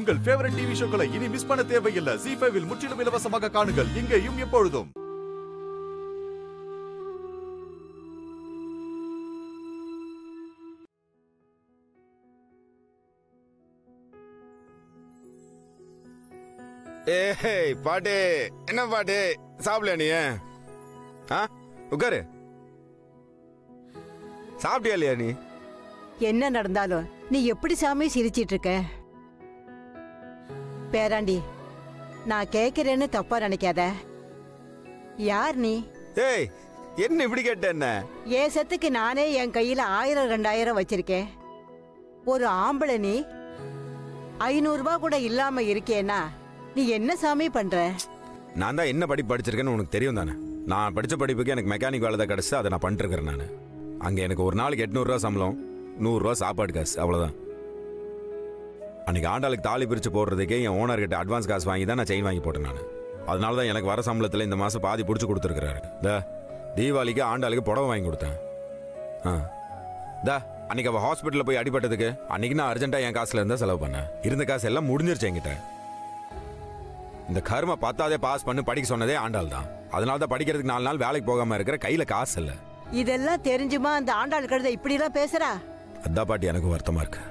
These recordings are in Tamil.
உங்கள் ஃபேவரட் டிவி ஷோக்களை இனி மிஸ் பண்ண தேவையில்லை ஜி ஃபைவில் முற்றிலும் இலவசமாக காணுங்கள் இங்கேயும் எப்பொழுதும் ஏய் பாட்டு என்ன பாட்டு சாப்பிடல நீ ஆ உட்காரு சாப்பிட்டியா இல்லையா நீ என்ன நடந்தாலும் நீ எப்படி சாமி சிரிச்சிட்டு இருக்க பேராண்டி நான் கேக்குறேன்னு தப்பா நினைக்காத யார் நீ ஏய் என்ன இப்படி கேட்ட என்ன என் சத்துக்கு நானே என் கையில ஆயிரம் ரெண்டாயிரம் வச்சிருக்கேன் ஒரு ஆம்பளை நீ ஐநூறு ரூபாய் கூட இல்லாம இருக்கேன்னா நீ என்ன சாமி பண்ற நான் தான் என்ன படிப்பு படிச்சிருக்கேன்னு உனக்கு தெரியும் தானே நான் படிச்ச படிப்புக்கு எனக்கு மெக்கானிக் வேலை தான் கிடச்சி அதை நான் பண்ணிருக்கிறேன் நான் அங்கே எனக்கு ஒரு நாளைக்கு எட்நூறுரூவா சம்பளம் நூறுரூவா சாப்பாடு காசு அவ்வளோதான் அன்னைக்கு ஆண்டாளுக்கு தாலி பிரித்து போடுறதுக்கே என் ஓனர்கிட்ட அட்வான்ஸ் காசு வாங்கி தான் நான் செயின் வாங்கி போட்டேன் நான் அதனால தான் எனக்கு வர சம்பளத்தில் இந்த மாதம் பாதி பிடிச்சி கொடுத்துருக்குறாரு இந்த தீபாவளிக்கு ஆண்டாளுக்கு புடவை வாங்கி கொடுத்தேன் ஆ தா அன்னைக்கு அவள் ஹாஸ்பிட்டலில் போய் அடிபட்டதுக்கு அன்னைக்கு நான் அர்ஜென்ட்டாக என் காசுல இருந்தா செலவு பண்ணேன் இருந்த காசு எல்லாம் முடிஞ்சிருச்சு என்கிட்ட இந்த கர்ம பத்தாதே பாஸ் பண்ணி படிக்க சொன்னதே ஆண்டாள் தான் அதனால தான் படிக்கிறதுக்கு நாலு நாள் வேலைக்கு போகாம இருக்கிற கையில காசு இல்ல இதெல்லாம் தெரிஞ்சுமா அந்த ஆண்டாள் கழுத இப்படி எல்லாம் பேசுறா அதான் பாட்டி எனக்கு வருத்தமா இருக்கு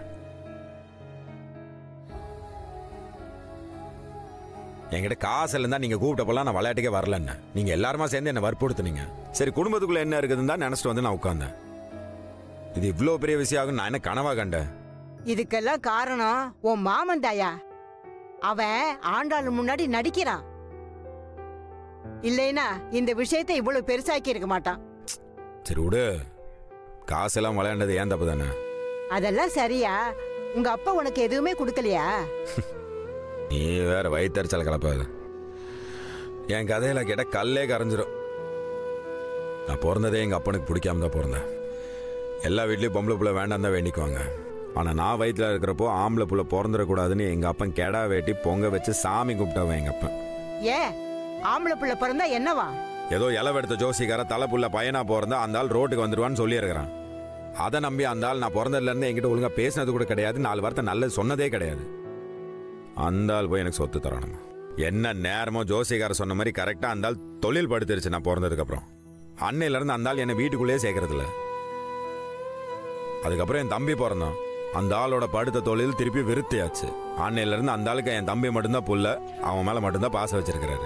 என்கிட்ட காசு இருந்தா நீங்க கூப்பிட்டப்பெல்லாம் நான் விளையாட்டுக்கே வரலன்னு நீங்க எல்லாருமா சேர்ந்து என்ன வற்புறுத்துனீங்க சரி குடும்பத்துக்குள்ள என்ன இருக்குதுன்னு தான் நினைச்சிட்டு வந்து நான் உட்கார்ந்தேன் இது இவ்வளோ பெரிய விஷயம் ஆகும் நான் என்ன கனவா கண்டேன் இதுக்கெல்லாம் காரணம் உன் மாமன் தாயா அவன் ஆண்டாள் முன்னாடி நடிக்கிறான் இல்லைனா இந்த விஷயத்தை இவ்வளவு பெருசாக்கி இருக்க மாட்டான் சரி விடு காசெல்லாம் விளையாண்டது ஏன் தப்பு தானே அதெல்லாம் சரியா உங்க அப்பா உனக்கு எதுவுமே கொடுக்கலையா நீ வேற வயிற்றுச்சல் கலப்பாது என் கதையில கேட்ட கல்லே கரைஞ்சிரும் நான் பிறந்ததே எங்க அப்பனுக்கு பிடிக்காம தான் பிறந்தேன் எல்லா வீட்லயும் பொம்பளை புள்ள வேண்டாம் தான் வேண்டிக்குவாங்க ஆனா நான் வயிற்றுல இருக்கிறப்போ ஆம்பளை புள்ள பிறந்துடக்கூடாதுன்னு எங்க அப்பன் கெடா வெட்டி பொங்க வச்சு சாமி கும்பிட்டவன் எங்க அப்பன் ஏன் ஆம்பளை பிள்ளை பிறந்தா என்னவா ஏதோ இலவெடுத்த ஜோசிக்கார தலை புள்ள பையனா பிறந்தா அந்த ஆள் ரோட்டுக்கு வந்துருவான்னு சொல்லியிருக்கிறான் அதை நம்பி அந்த ஆள் நான் பிறந்ததுல இருந்து என்கிட்ட ஒழுங்கா பேசினது கூட கிடையாது நாலு வார்த்தை நல்லது சொன்னதே கிடையாது அந்த ஆள் போய் எனக்கு சொத்து தரணும் என்ன நேரமோ ஜோசிகார சொன்ன மாதிரி கரெக்டா அந்த ஆள் தொழில் படுத்துருச்சு நான் பிறந்ததுக்கு அப்புறம் அன்னையில இருந்து அந்த ஆள் என்னை வீட்டுக்குள்ளேயே சேர்க்கறது இல்ல அதுக்கப்புறம் என் தம்பி பிறந்தான் அந்த ஆளோட படுத்த தொழில் திருப்பி விருத்தியாச்சு அன்னையில இருந்து அந்த ஆளுக்கு என் தம்பி மட்டும்தான் புள்ள அவன் மேல மட்டும்தான் பாசம் வச்சிருக்கிறாரு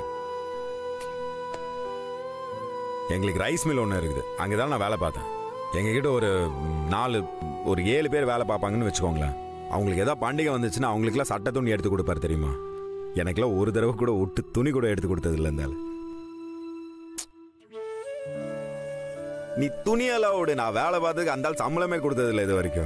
எங்களுக்கு ரைஸ் மில் ஒன்று இருக்குது அங்கே தான் நான் வேலை பார்த்தேன் எங்ககிட்ட ஒரு ம், நாலு ஒரு ஏழு பேர் வேலை பார்ப்பாங்கன்னு வச்சுக்கோங்களேன் அவங்களுக்கு ஏதாவது பண்டிகை வந்துச்சுன்னா அவங்களுக்குலாம் சட்டை துணி எடுத்து கொடுப்பாரு தெரியுமா எனக்குலாம் ஒரு தடவை கூட விட்டு துணி கூட எடுத்து கொடுத்தது இல்லை இருந்தாலும் நீ துணியெல்லாம் விடு நான் வேலை பார்த்ததுக்கு அந்த ஆள் சம்பளமே கொடுத்தது இல்லை இது வரைக்கும்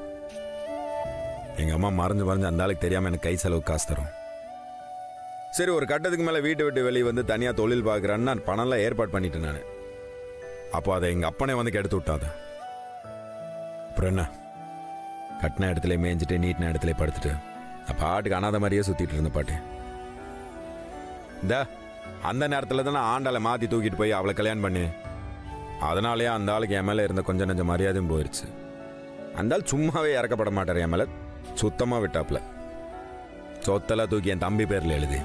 எங்க அம்மா மறைஞ்சு மறைஞ்சு அந்த ஆளுக்கு தெரியாம எனக்கு கை செலவு காசு தரும் சரி ஒரு கட்டத்துக்கு மேல வீட்டை விட்டு வெளியே வந்து தனியா தொழில் பார்க்கறான்னு நான் பணம்லாம் ஏற்பாடு பண்ணிட்டேன் நான் அப்போ அதை எங்க அப்பனே வந்து கெடுத்து விட்டாத அப்புறம் என்ன கட்டின இடத்துல மேய்ஞ்சிட்டு நீட்டின இடத்துல படுத்துட்டு நான் பாட்டுக்கு அனாத மாதிரியே சுத்திட்டு இருந்த பாட்டு இந்த அந்த நேரத்துல தான் நான் ஆண்டாளை மாத்தி தூக்கிட்டு போய் அவளை கல்யாணம் பண்ணி அதனாலேயே அந்த ஆளுக்கு என் மேல இருந்த கொஞ்சம் நஞ்ச மரியாதையும் போயிடுச்சு அந்த ஆள் சும்மாவே இறக்கப்பட மாட்டார் என் மேல சுத்தமா விட்டாப்ல சொத்தெல்லாம் தூக்கி என் தம்பி பேர்ல எழுதி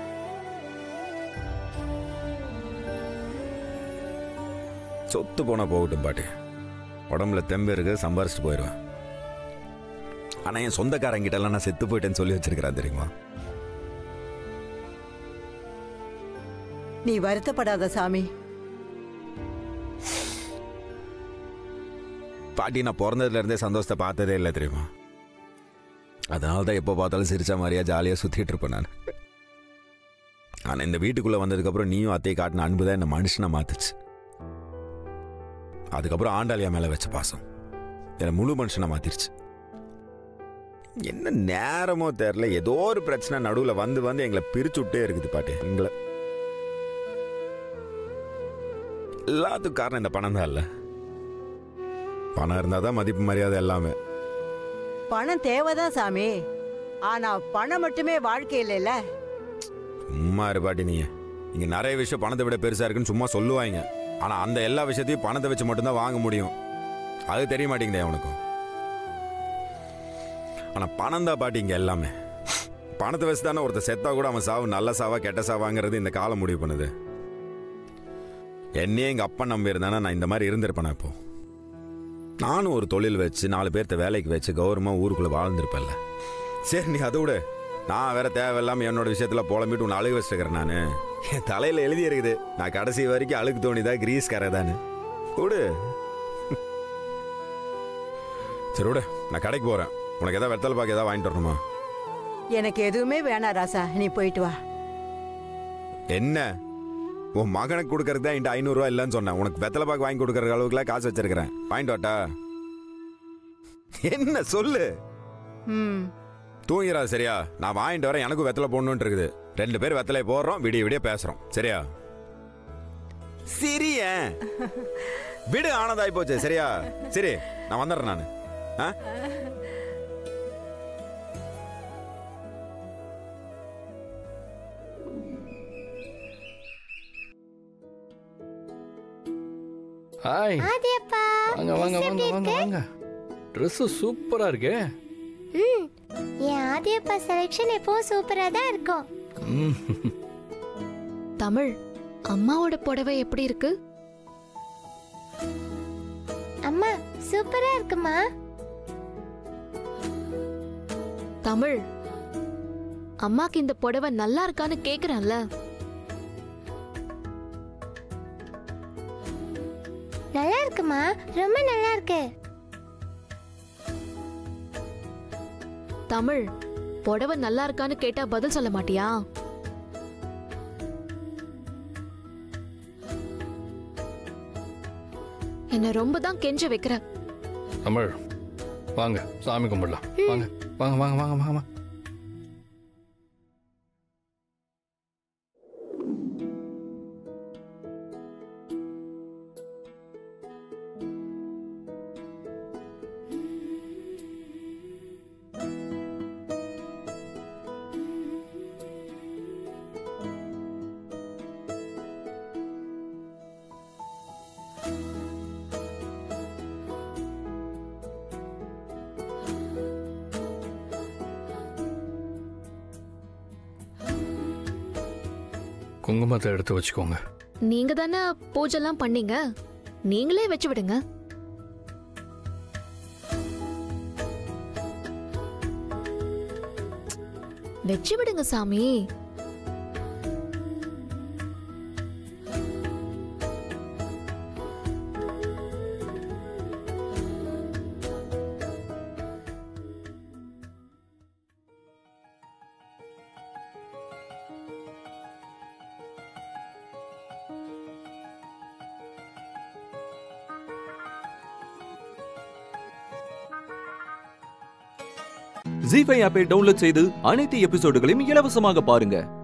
சொத்து போனா போகட்டும் பாட்டு உடம்புல தெம்பு இருக்கு சம்பாரிச்சிட்டு போயிடுவேன் ஆனா என் சொந்தக்காரங்கிட்ட எல்லாம் நான் செத்து போயிட்டேன்னு சொல்லி வச்சிருக்கிறேன் தெரியுமா நீ வருத்தப்படாத சாமி பாட்டி நான் பிறந்ததுல இருந்தே சந்தோஷத்தை பார்த்ததே இல்லை தெரியுமா அதனால தான் எப்போ பார்த்தாலும் சிரிச்ச மாதிரியா ஜாலியாக சுத்திட்டு இருப்பேன் நான் ஆனால் இந்த வீட்டுக்குள்ள வந்ததுக்கப்புறம் நீயும் அத்தையை காட்டின அன்பு தான் என்னை மனுஷனை மாத்துச்சு அதுக்கப்புறம் ஆண்டாளியா மேல வச்ச பாசம் என்னை முழு மனுஷனை மாத்திருச்சு என்ன நேரமோ தெரியல ஏதோ ஒரு பிரச்சனை நடுவில் வந்து வந்து எங்களை பிரிச்சு விட்டே இருக்குது பாட்டி எங்களை எல்லாத்துக்கும் காரணம் இந்த பணம் தான் இல்லை பணம் இருந்தால் தான் மதிப்பு மரியாதை எல்லாமே பணம் தேவைதான் சாமி ஆனா பணம் மட்டுமே வாழ்க்கை இல்லைல்ல சும்மா இரு பாட்டி நீங்க இங்க நிறைய விஷயம் பணத்தை விட பெருசா இருக்குன்னு சும்மா சொல்லுவாங்க ஆனா அந்த எல்லா விஷயத்தையும் பணத்தை வச்சு மட்டும்தான் வாங்க முடியும் அது தெரிய மாட்டேங்குதே உனக்கும் ஆனா பணம் தான் பாட்டி இங்க எல்லாமே பணத்தை வச்சு தானே ஒருத்தர் செத்தா கூட அவன் சாவு நல்ல சாவா கெட்ட சாவாங்கிறது இந்த காலம் முடிவு பண்ணுது என்னையே எங்க அப்பா நம்பி இருந்தானா நான் இந்த மாதிரி இருந்திருப்பேனா இப்போ நானும் ஒரு தொழில் வச்சு நாலு பேர்த்த வேலைக்கு வச்சு கௌரவமா ஊருக்குள்ள வாழ்ந்திருப்பேன்ல சரி நீ அதை விட நான் வேற தேவையில்லாம என்னோட விஷயத்துல புலம்பிட்டு உன்னை அழுக வச்சிருக்கிறேன் நான் என் தலையில எழுதி இருக்குது நான் கடைசி வரைக்கும் அழுக்கு தோணிதா கிரீஸ் கரைதான்னு விடு சரி விடு நான் கடைக்கு போறேன் உனக்கு ஏதாவது வெத்தலை பாக்கு ஏதாவது வாங்கிட்டு வரணுமா எனக்கு எதுவுமே வேணாம் ராசா நீ போயிட்டு வா என்ன உன் மகனுக்கு கொடுக்கறது தான் என்கிட்ட ஐநூறுரூவா இல்லைன்னு சொன்னேன் உனக்கு வெத்தலை பாக்கு வாங்கி கொடுக்கற அளவுக்குலாம் காசு வச்சிருக்கிறேன் வாங்கிட்டு வாட்டா என்ன சொல்லு ம் தூங்கிறா சரியா நான் வாங்கிட்டு வரேன் எனக்கும் வெத்தலை போடணும்னு இருக்குது ரெண்டு பேர் வெத்தலை போடுறோம் விடிய விடிய பேசுறோம் சரியா சிரிய விடு ஆனதாய் போச்சு சரியா சரி நான் வந்துடுறேன் நான் ஆ ஹாய் ஆதியப்பா வாங்க வாங்க வாங்க வாங்க வாங்க ட்ரெஸ் சூப்பரா இருக்கே ம் என் ஆதியப்பா செலெக்ஷன் எப்பவும் சூப்பரா தான் இருக்கும் ம், தமிழ் அம்மாவோட புடவை எப்படி இருக்கு அம்மா சூப்பரா இருக்குமா தமிழ் அம்மாக்கு இந்த புடவை நல்லா இருக்கான்னு கேக்குறேன்ல நல்லா இருக்குமா ரொம்ப நல்லா இருக்கு தமிழ் புடவை நல்லா இருக்கான்னு கேட்டா பதில் சொல்ல மாட்டியா என்ன ரொம்ப தான் கெஞ்ச வைக்கிற தமிழ் வாங்க சாமி கும்பிடலாம் வாங்க வாங்க வாங்க வாங்க வாங்க வாங்க. குங்குமத்தை எடுத்து வச்சுக்கோங்க நீங்க தானே பூஜெல்லாம் பண்ணீங்க நீங்களே வச்சு விடுங்க வச்சு விடுங்க சாமி ஜி ஃபைவ் ஆப்பை டவுன்லோட் செய்து அனைத்து எபிசோடுகளையும் இலவசமாக பாருங்க